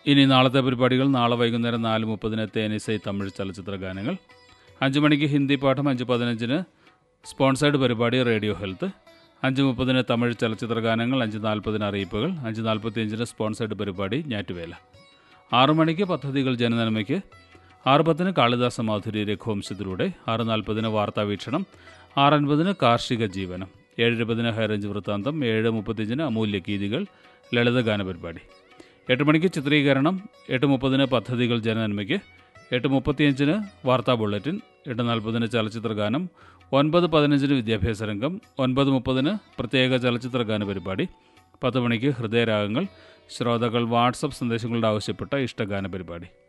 ഇനി നാളത്തെ പരിപാടികൾ നാളെ വൈകുന്നേരം നാല് മുപ്പതിന് തേനിസൈ തമിഴ് ചലച്ചിത്ര ഗാനങ്ങൾ അഞ്ച് മണിക്ക് ഹിന്ദി പാഠം അഞ്ച് പതിനഞ്ചിന് സ്പോൺസേഡ് പരിപാടി റേഡിയോ ഹെൽത്ത് അഞ്ച് മുപ്പതിന് തമിഴ് ചലച്ചിത്ര ഗാനങ്ങൾ അഞ്ച് നാൽപ്പതിന് അറിയിപ്പുകൾ അഞ്ച് നാൽപ്പത്തിയഞ്ചിന് സ്പോൺസേഡ് പരിപാടി ഞാറ്റുവേല ആറു മണിക്ക് പദ്ധതികൾ ജനനന്മയ്ക്ക് ആറ് പത്തിന് കാളിദാസ മാധുരി രഘുവംശത്തിലൂടെ ആറ് നാൽപ്പതിന് വാർത്താവീക്ഷണം ആറ് അൻപതിന് കാർഷിക ജീവനം ഏഴ് ഇരുപതിന് ഹൈറേഞ്ച് വൃത്താന്തം ഏഴ് മുപ്പത്തിയഞ്ചിന് അമൂല്യ ഗീതികൾ ലളിതഗാന പരിപാടി എട്ട് മണിക്ക് ചിത്രീകരണം എട്ട് മുപ്പതിന് പദ്ധതികൾ ജനനന്മയ്ക്ക് എട്ട് മുപ്പത്തിയഞ്ചിന് വാർത്താ ബുള്ളറ്റിൻ എട്ട് നാൽപ്പതിന് ചലച്ചിത്ര ഗാനം ഒൻപത് പതിനഞ്ചിന് വിദ്യാഭ്യാസ രംഗം ഒൻപത് മുപ്പതിന് പ്രത്യേക ചലച്ചിത്ര ഗാന പരിപാടി പത്ത് മണിക്ക് ഹൃദയരാഗങ്ങൾ ശ്രോതാക്കൾ വാട്സപ്പ് സന്ദേശങ്ങളുടെ ആവശ്യപ്പെട്ട ഇഷ്ടഗാന പരിപാടി